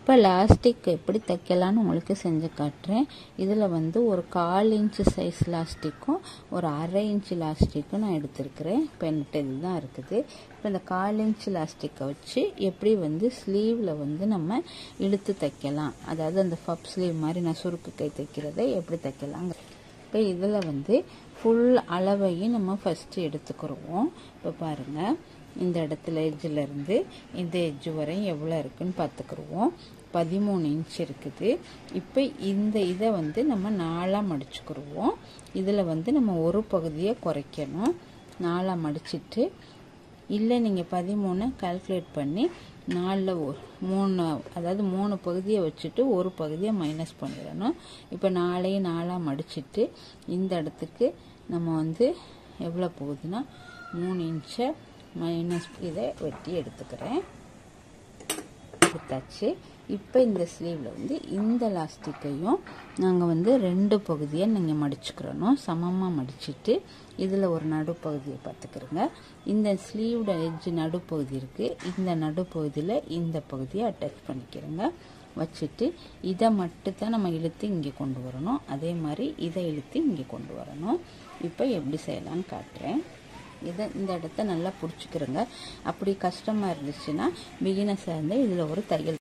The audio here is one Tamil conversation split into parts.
இப்போ லாஸ்டிக் எப்படி தைக்கலான்னு உங்களுக்கு செஞ்சு காட்டுறேன் இதில் வந்து ஒரு கால் இன்ச்சு சைஸ் லாஸ்டிக்கும் ஒரு அரை இன்ச்சு லாஸ்டிக்கும் நான் எடுத்திருக்கிறேன் இப்போ என்கிட்ட இதுதான் இருக்குது இப்போ இந்த கால் இன்ச்சு லாஸ்டிக்கை வச்சு எப்படி வந்து ஸ்லீவில் வந்து நம்ம இழுத்து தைக்கலாம் அதாவது அந்த ஃபப் ஸ்லீவ் மாதிரி நான் சுருக்கு கை தைக்கிறதை எப்படி தைக்கலாங்க இப்போ இதில் வந்து ஃபுல் அளவையும் நம்ம ஃபஸ்ட்டு எடுத்துக்கிறோம் இப்போ பாருங்கள் இந்த இடத்துல எட்ஜில் இருந்து இந்த எட்ஜ் வரையும் எவ்வளோ இருக்குன்னு பார்த்துக்குருவோம் பதிமூணு இன்ச் இருக்குது இப்போ இந்த இதை வந்து நம்ம நாலாக மடிச்சுக்கிருவோம் இதில் வந்து நம்ம ஒரு பகுதியை குறைக்கணும் நாலாக மடிச்சிட்டு இல்லை நீங்கள் பதிமூணு கால்குலேட் பண்ணி நாலில் மூணு அதாவது மூணு பகுதியை வச்சுட்டு ஒரு பகுதியை மைனஸ் பண்ணிடணும் இப்போ நாளையும் நாலாக மடிச்சிட்டு இந்த இடத்துக்கு நம்ம வந்து எவ்வளோ போகுதுன்னா மூணு இன்ச்சை மைனஸ் இதை வெட்டி எடுத்துக்கிறேன் எடுத்தாச்சு இப்போ இந்த ஸ்லீவில் வந்து இந்த லாஸ்டிக்கையும் நாங்கள் வந்து ரெண்டு பகுதியை நீங்கள் மடிச்சுக்கிறணும் சமமாக மடிச்சுட்டு இதில் ஒரு நடுப்பகுதியை பார்த்துக்கிறோங்க இந்த ஸ்லீவோட எட்ஜ் நடுப்பகுதி இருக்குது இந்த நடுப்பகுதியில் இந்த பகுதியை அட்டாச் பண்ணிக்கிறோங்க வச்சுட்டு இதை மட்டும்தான் நம்ம இழுத்து இங்கே கொண்டு வரணும் அதே மாதிரி இதை இழுத்து இங்கே கொண்டு வரணும் இப்போ எப்படி செய்யலான்னு காட்டுறேன் இதை இந்த இடத்த நல்லா பிடிச்சிக்கிறோங்க அப்படி கஷ்டமாக இருந்துச்சுன்னா பிகினஸ் இருந்து இதில் ஒரு தையல்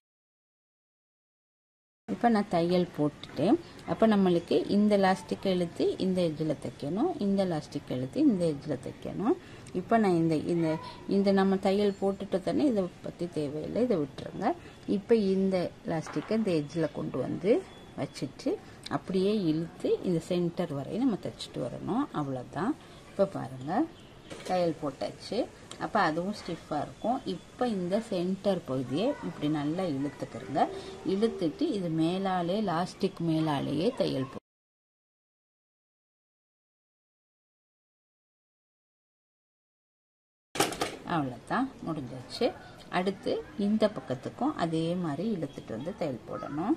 இப்போ நான் தையல் போட்டுட்டேன் அப்போ நம்மளுக்கு இந்த லாஸ்டிக் இழுத்து இந்த எஜ்ஜில் தைக்கணும் இந்த லாஸ்டிக் இழுத்து இந்த எஜ்ஜில் தைக்கணும் இப்போ நான் இந்த இந்த இந்த நம்ம தையல் போட்டுட்டு தானே இதை பற்றி தேவையில்லை இதை விட்டுருங்க இப்போ இந்த லாஸ்டிக்கை இந்த எஜ்ஜில் கொண்டு வந்து வச்சுட்டு அப்படியே இழுத்து இந்த சென்டர் வரையும் நம்ம தைச்சிட்டு வரணும் அவ்வளோதான் இப்போ பாருங்கள் தையல் போட்டாச்சு அப்போ அதுவும் ஸ்டிஃபாக இருக்கும் இப்போ இந்த சென்டர் பகுதியை இப்படி நல்லா இழுத்துக்கிறங்க இழுத்துட்டு இது மேலாலே லாஸ்டிக் மேலாலேயே தையல் போ அவ்வளோதான் முடிஞ்சாச்சு அடுத்து இந்த பக்கத்துக்கும் அதே மாதிரி இழுத்துட்டு வந்து தையல் போடணும்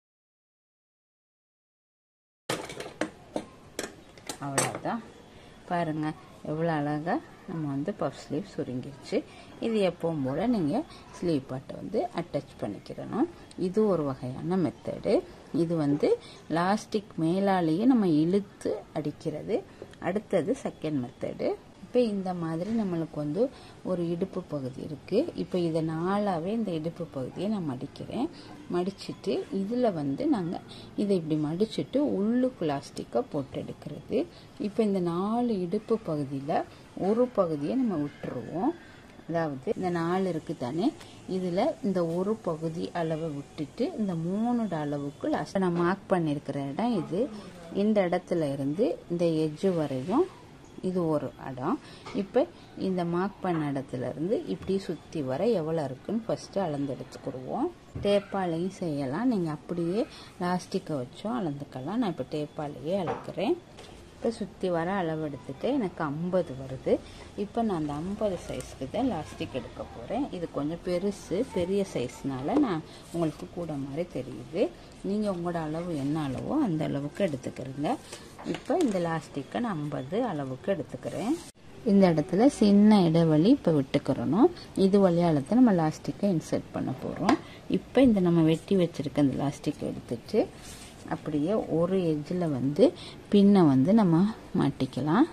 அவ்வளோதான் பாருங்கள் எவ்வளோ அழகாக நம்ம வந்து பஃப் ஸ்லீவ் சுருங்கிருச்சு இது எப்பவும் போல் நீங்கள் ஸ்லீவ் பாட்டை வந்து அட்டாச் பண்ணிக்கிறணும் இது ஒரு வகையான மெத்தடு இது வந்து லாஸ்டிக் மேலாலேயே நம்ம இழுத்து அடிக்கிறது அடுத்தது செகண்ட் மெத்தடு இப்போ இந்த மாதிரி நம்மளுக்கு வந்து ஒரு இடுப்பு பகுதி இருக்குது இப்போ இதை நாளாகவே இந்த இடுப்பு பகுதியை நான் மடிக்கிறேன் மடிச்சுட்டு இதில் வந்து நாங்கள் இதை இப்படி மடிச்சுட்டு உள்ளுக்கு பிளாஸ்டிக்கை போட்டு எடுக்கிறது இப்போ இந்த நாலு இடுப்பு பகுதியில் ஒரு பகுதியை நம்ம விட்டுருவோம் அதாவது இந்த நாலு இருக்குது தானே இதில் இந்த ஒரு பகுதி அளவை விட்டுட்டு இந்த மூணு அளவுக்கு லாஸ்ட் நான் மார்க் பண்ணியிருக்கிற இடம் இது இந்த இடத்துல இருந்து இந்த எஜ்ஜு வரையும் இது ஒரு இடம் இப்போ இந்த மார்க் பண்ண இடத்துல இருந்து இப்படி சுற்றி வர எவ்வளோ இருக்குன்னு ஃபஸ்ட்டு அளந்து எடுத்துக்கிடுவோம் டேப்பாலையும் செய்யலாம் நீங்கள் அப்படியே லாஸ்டிக்கை வச்சும் அளந்துக்கலாம் நான் இப்போ டேப்பாலேயே அளக்குறேன் இப்போ சுற்றி வர அளவு எடுத்துட்டு எனக்கு ஐம்பது வருது இப்போ நான் அந்த ஐம்பது சைஸ்க்கு தான் லாஸ்டிக் எடுக்க போகிறேன் இது கொஞ்சம் பெருசு பெரிய சைஸ்னால நான் உங்களுக்கு கூட மாதிரி தெரியுது நீங்கள் உங்களோட அளவு என்ன அளவோ அந்த அளவுக்கு எடுத்துக்கிறீங்க இப்போ இந்த லாஸ்டிக்கை நான் ஐம்பது அளவுக்கு எடுத்துக்கிறேன் இந்த இடத்துல சின்ன இடைவெளி இப்போ விட்டுக்கிறணும் இது வழியால் தான் நம்ம லாஸ்டிக்கை இன்சர்ட் பண்ண போகிறோம் இப்போ இந்த நம்ம வெட்டி வச்சுருக்க இந்த லாஸ்டிக்கை எடுத்துட்டு அப்படியே ஒரு எஜ்ஜில் வந்து பின்னை வந்து நம்ம மாட்டிக்கலாம்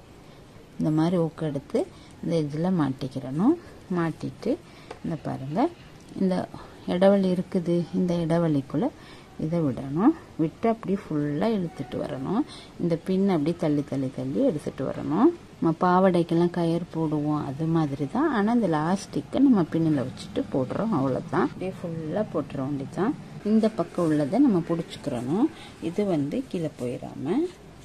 இந்த மாதிரி ஊக்க எடுத்து இந்த எஜ்ஜில் மாட்டிக்கிறணும் மாட்டிட்டு இந்த பாருங்கள் இந்த இடைவெளி இருக்குது இந்த இடைவெளிக்குள்ளே இதை விடணும் விட்டு அப்படி ஃபுல்லாக இழுத்துட்டு வரணும் இந்த பின் அப்படி தள்ளி தள்ளி தள்ளி எடுத்துகிட்டு வரணும் நம்ம பாவடைக்கெல்லாம் கயர் போடுவோம் அது மாதிரி தான் ஆனால் இந்த லாஸ்டிக்கை நம்ம பின்னில் வச்சுட்டு போடுறோம் அவ்வளோதான் அப்படியே ஃபுல்லாக போட்டுற வேண்டி தான் இந்த பக்கம் உள்ளதை நம்ம பிடிச்சிக்கிறணும் இது வந்து கீழே போயிடாமல்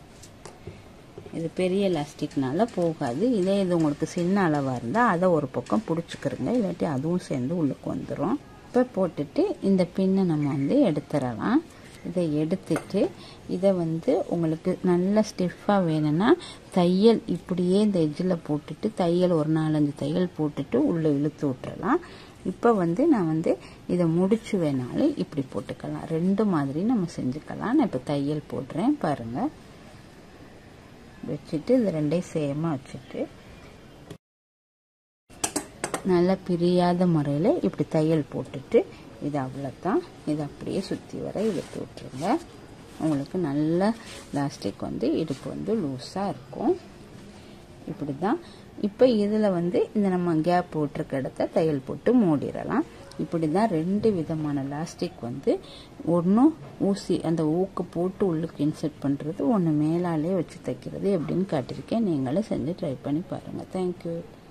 இது பெரிய எலாஸ்டிக்னால போகாது இதே இது உங்களுக்கு சின்ன அளவாக இருந்தால் அதை ஒரு பக்கம் பிடிச்சிக்கிறங்க இல்லாட்டி அதுவும் சேர்ந்து உள்ளுக்கு வந்துடும் இப்போ போட்டுட்டு இந்த பின்னை நம்ம வந்து எடுத்துடலாம் இதை எடுத்துட்டு இதை வந்து உங்களுக்கு நல்ல ஸ்டிஃபாக வேணும்னா தையல் இப்படியே இந்த எஜ்ஜில் போட்டுட்டு தையல் ஒரு நாலஞ்சு தையல் போட்டுட்டு உள்ளே இழுத்து விட்டுறலாம் இப்போ வந்து நான் வந்து இதை முடிச்சு வேணாலும் இப்படி போட்டுக்கலாம் ரெண்டு மாதிரி நம்ம செஞ்சுக்கலாம் நான் இப்போ தையல் போடுறேன் பாருங்கள் வச்சுட்டு இது ரெண்டையும் சேமாக வச்சுட்டு நல்லா பிரியாத முறையில் இப்படி தையல் போட்டுட்டு இது அவ்வளோதான் இது அப்படியே சுற்றி வர இழுத்து விட்டுருங்க உங்களுக்கு நல்ல லாஸ்டிக் வந்து இடுப்பு வந்து லூஸாக இருக்கும் இப்படி தான் இப்போ இதில் வந்து இந்த நம்ம கேப் போட்டிருக்க இடத்த தையல் போட்டு மூடிடலாம் இப்படி தான் ரெண்டு விதமான லாஸ்டிக் வந்து ஒன்றும் ஊசி அந்த ஊக்கு போட்டு உள்ளுக்கு இன்சர்ட் பண்ணுறது ஒன்று மேலாலே வச்சு தைக்கிறது எப்படின்னு காட்டியிருக்கேன் நீங்களும் செஞ்சு ட்ரை பண்ணி பாருங்கள் தேங்க்யூ